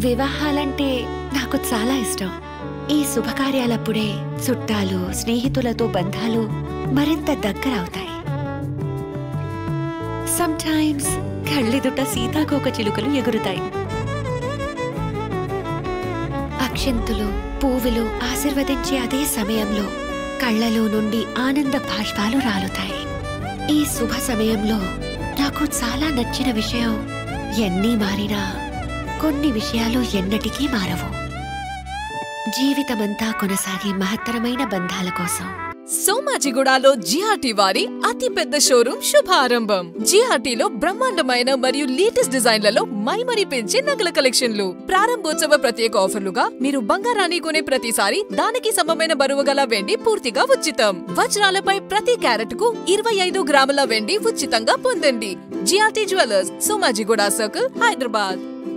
వివాహాలంటే నాకు చాలా ఇష్టం ఈ శుభకార్యాలప్పుడే చుట్టాలు స్నేహితులతో బంధాలు మరింత దగ్గరవుతాయి సమ్టైమ్స్ కళ్ళెదుట సీతాకోక చిలుకలు ఎగురుతాయి అక్షింతులు పువ్వులు ఆశీర్వదించే అదే సమయంలో కళ్ళలో నుండి ఆనంద బాష్పాలు రాలుతాయి ఈ శుభ సమయంలో నాకు చాలా నచ్చిన విషయం ఎన్ని మారినా కొన్ని విషయాలు ఎన్నటికీ మారవు జీవితమంతా కొనసాగే మహత్తరమైన బంధాల కోసం సోమాజిగూడలో జిఆర్టీ వారి అతి పెద్ద షోరూం శుభారంభం జిఆర్టీలో బ్రహ్మాండమైన మరియు లేటెస్ట్ డిజైన్లలో మైమరి పెంచే నగల కలెక్షన్లు ప్రారంభోత్సవ ప్రత్యేక ఆఫర్లుగా మీరు బంగారాన్ని కొనే ప్రతిసారి దానికి సమమైన బరువు గల వెండి పూర్తిగా ఉచితం వజ్రాలపై ప్రతి క్యారెట్ కు ఇరవై ఐదు గ్రాముల వెండి ఉచితంగా పొందండి జిఆర్టీ జ్యువెలర్స్ సోమాజిగూడ సర్కిల్ హైదరాబాద్